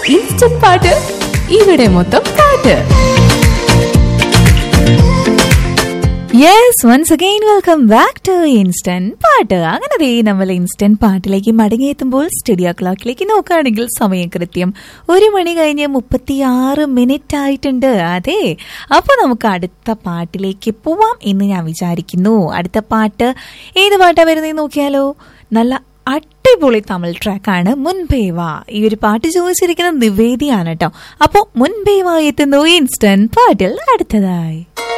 instant പാട്ട് ഇവിടെ മൊത്തം പാട്ട് yes once again welcome back to instant പാട്ട് അങ്ങനെ ദേ നമ്മൾ ഇൻസ്റ്റന്റ് പാട്ടിലേക്ക് മടങ്ങിയെത്തുമ്പോൾ സ്റ്റുഡിയോ ക്ലോക്കിലേക്ക് നോക്കുകയാണെങ്കിൽ സമയം കൃത്യം ഒരു മണി കഴിഞ്ഞ് മുപ്പത്തിയാറ് മിനിറ്റ് ആയിട്ടുണ്ട് അതെ അപ്പോൾ നമുക്ക് അടുത്ത പാട്ടിലേക്ക് പോവാം എന്ന് ഞാൻ വിചാരിക്കുന്നു അടുത്ത പാട്ട് ഏത് പാട്ടാ വരുന്നത് നോക്കിയാലോ നല്ല അടിപൊളി തമിഴ് ട്രാക്കാണ് മുൻപേവ ഈ ഒരു പാട്ട് ചോദിച്ചിരിക്കുന്നത് നിവേദിയാണ് കേട്ടോ അപ്പോൾ മുൻപേവ എത്തുന്നു ഇൻസ്റ്റന്റ് പാട്ടിൽ അടുത്തതായി